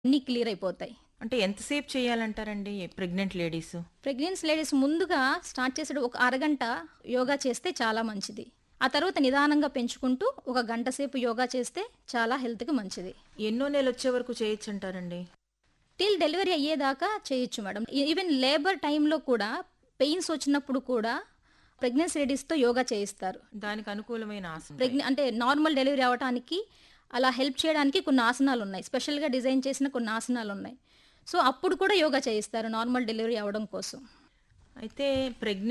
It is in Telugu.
అన్నీ క్లియర్ అయిపోతాయి అంటే ఎంతసేపు చేయాలంటారండి ప్రెగ్నెంట్ లేడీస్ ప్రెగ్నెన్సీ లేడీస్ ముందుగా స్టార్ట్ చేసేట ఒక అరగంట యోగా చేస్తే చాలా మంచిది ఆ తర్వాత నిదానంగా పెంచుకుంటూ ఒక గంట సేపు యోగా చేస్తే చాలా హెల్త్కి మంచిది ఎన్నో నెలలు వచ్చే వరకు చేయొచ్చు అంటారండి టిల్ డెలివరీ అయ్యేదాకా చేయొచ్చు మేడం ఈవెన్ లేబర్ టైంలో కూడా పెయిన్స్ వచ్చినప్పుడు కూడా ప్రెగ్నెన్సీ లేడీస్తో యోగా చేయిస్తారు దానికి అనుకూలమైన ఆసనం ప్రెగ్నె అంటే నార్మల్ డెలివరీ అవ్వడానికి అలా హెల్ప్ చేయడానికి కొన్ని ఆసనాలు ఉన్నాయి స్పెషల్గా డిజైన్ చేసిన కొన్ని ఆసనాలు ఉన్నాయి సో అప్పుడు కూడా యోగా చేయిస్తారు నార్మల్ డెలివరీ అవ్వడం కోసం అయితే ప్రెగ్నెంట్